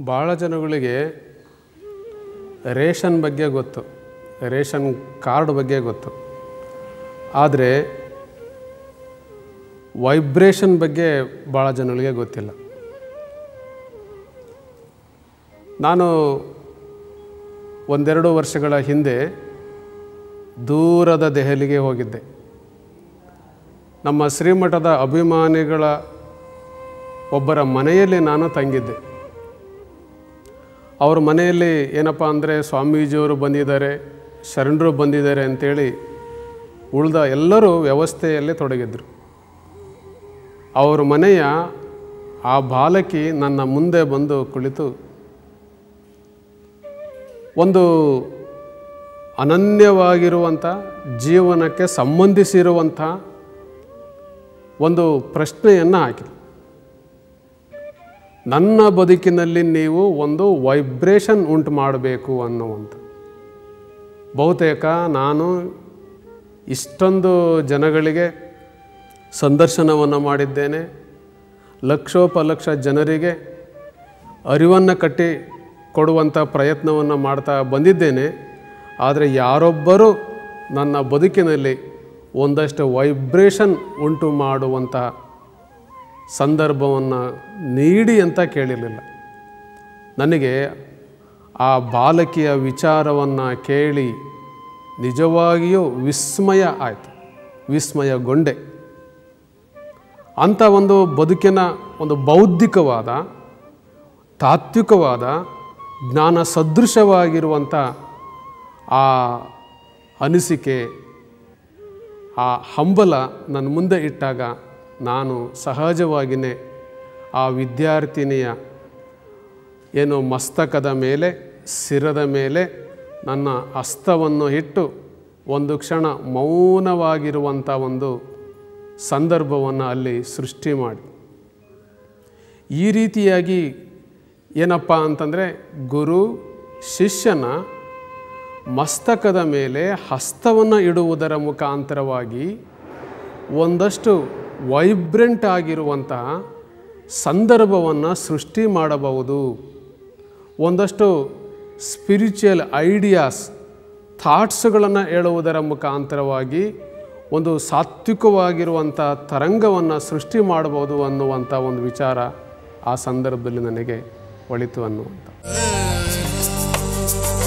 ಭಾಳ ಜನಗಳಿಗೆ ರೇಷನ್ ಬಗ್ಗೆ ಗೊತ್ತು ರೇಷನ್ ಕಾರ್ಡ್ ಬಗ್ಗೆ ಗೊತ್ತು ಆದರೆ ವೈಬ್ರೇಷನ್ ಬಗ್ಗೆ ಭಾಳ ಜನಗಳಿಗೆ ಗೊತ್ತಿಲ್ಲ ನಾನು ಒಂದೆರಡು ವರ್ಷಗಳ ಹಿಂದೆ ದೂರದ ದೆಹಲಿಗೆ ಹೋಗಿದ್ದೆ ನಮ್ಮ ಶ್ರೀಮಠದ ಅಭಿಮಾನಿಗಳ ಒಬ್ಬರ ಮನೆಯಲ್ಲಿ ನಾನು ತಂಗಿದ್ದೆ ಅವ್ರ ಮನೆಯಲ್ಲಿ ಏನಪ್ಪ ಅಂದರೆ ಸ್ವಾಮೀಜಿಯವರು ಬಂದಿದ್ದಾರೆ ಶರಣರು ಬಂದಿದ್ದಾರೆ ಅಂಥೇಳಿ ಉಳಿದ ಎಲ್ಲರೂ ವ್ಯವಸ್ಥೆಯಲ್ಲಿ ತೊಡಗಿದ್ರು ಅವ್ರ ಮನೆಯ ಆ ಬಾಲಕಿ ನನ್ನ ಮುಂದೆ ಬಂದು ಕುಳಿತು ಒಂದು ಅನನ್ಯವಾಗಿರುವಂಥ ಜೀವನಕ್ಕೆ ಸಂಬಂಧಿಸಿರುವಂಥ ಒಂದು ಪ್ರಶ್ನೆಯನ್ನು ಹಾಕಿದೆ ನನ್ನ ಬದುಕಿನಲ್ಲಿ ನೀವು ಒಂದು ವೈಬ್ರೇಷನ್ ಉಂಟು ಮಾಡಬೇಕು ಅನ್ನುವಂಥ ಬಹುತೇಕ ನಾನು ಇಷ್ಟೊಂದು ಜನಗಳಿಗೆ ಸಂದರ್ಶನವನ್ನು ಮಾಡಿದ್ದೇನೆ ಲಕ್ಷೋಪಲಕ್ಷ ಜನರಿಗೆ ಅರಿವನ್ನು ಕಟ್ಟಿ ಕೊಡುವಂಥ ಪ್ರಯತ್ನವನ್ನು ಮಾಡ್ತಾ ಬಂದಿದ್ದೇನೆ ಆದರೆ ಯಾರೊಬ್ಬರೂ ನನ್ನ ಬದುಕಿನಲ್ಲಿ ಒಂದಷ್ಟು ವೈಬ್ರೇಷನ್ ಉಂಟು ಮಾಡುವಂಥ ಸಂದರ್ಭವನ್ನು ನೀಡಿ ಅಂತ ಕೇಳಿರಲಿಲ್ಲ ನನಗೆ ಆ ಬಾಲಕಿಯ ವಿಚಾರವನ್ನು ಕೇಳಿ ನಿಜವಾಗಿಯೂ ವಿಸ್ಮಯ ಆಯಿತು ವಿಸ್ಮಯಗೊಂಡೆ ಅಂಥ ಒಂದು ಬದುಕಿನ ಒಂದು ಬೌದ್ಧಿಕವಾದ ತಾತ್ವಿಕವಾದ ಜ್ಞಾನ ಸದೃಶವಾಗಿರುವಂಥ ಆ ಅನಿಸಿಕೆ ಆ ಹಂಬಲ ನನ್ನ ಮುಂದೆ ಇಟ್ಟಾಗ ನಾನು ಸಹಜವಾಗಿಯೇ ಆ ವಿದ್ಯಾರ್ಥಿನಿಯ ಏನು ಮಸ್ತಕದ ಮೇಲೆ ಶಿರದ ಮೇಲೆ ನನ್ನ ಹಸ್ತವನ್ನು ಇಟ್ಟು ಒಂದು ಕ್ಷಣ ಮೌನವಾಗಿರುವಂಥ ಒಂದು ಸಂದರ್ಭವನ್ನು ಅಲ್ಲಿ ಸೃಷ್ಟಿ ಮಾಡಿ ಈ ರೀತಿಯಾಗಿ ಏನಪ್ಪ ಅಂತಂದರೆ ಗುರು ಶಿಷ್ಯನ ಮಸ್ತಕದ ಮೇಲೆ ಹಸ್ತವನ್ನು ಇಡುವುದರ ಮುಖಾಂತರವಾಗಿ ಒಂದಷ್ಟು ವೈಬ್ರೆಂಟ್ ಆಗಿರುವಂತಹ ಸಂದರ್ಭವನ್ನು ಸೃಷ್ಟಿ ಮಾಡಬಹುದು ಒಂದಷ್ಟು ಸ್ಪಿರಿಚುವಲ್ ಐಡಿಯಾಸ್ ಥಾಟ್ಸ್ಗಳನ್ನು ಹೇಳುವುದರ ಮುಖಾಂತರವಾಗಿ ಒಂದು ಸಾತ್ವಿಕವಾಗಿರುವಂಥ ತರಂಗವನ್ನು ಸೃಷ್ಟಿ ಮಾಡಬಹುದು ಅನ್ನುವಂಥ ಒಂದು ವಿಚಾರ ಆ ಸಂದರ್ಭದಲ್ಲಿ ನನಗೆ ಒಳಿತು ಅನ್ನುವಂಥ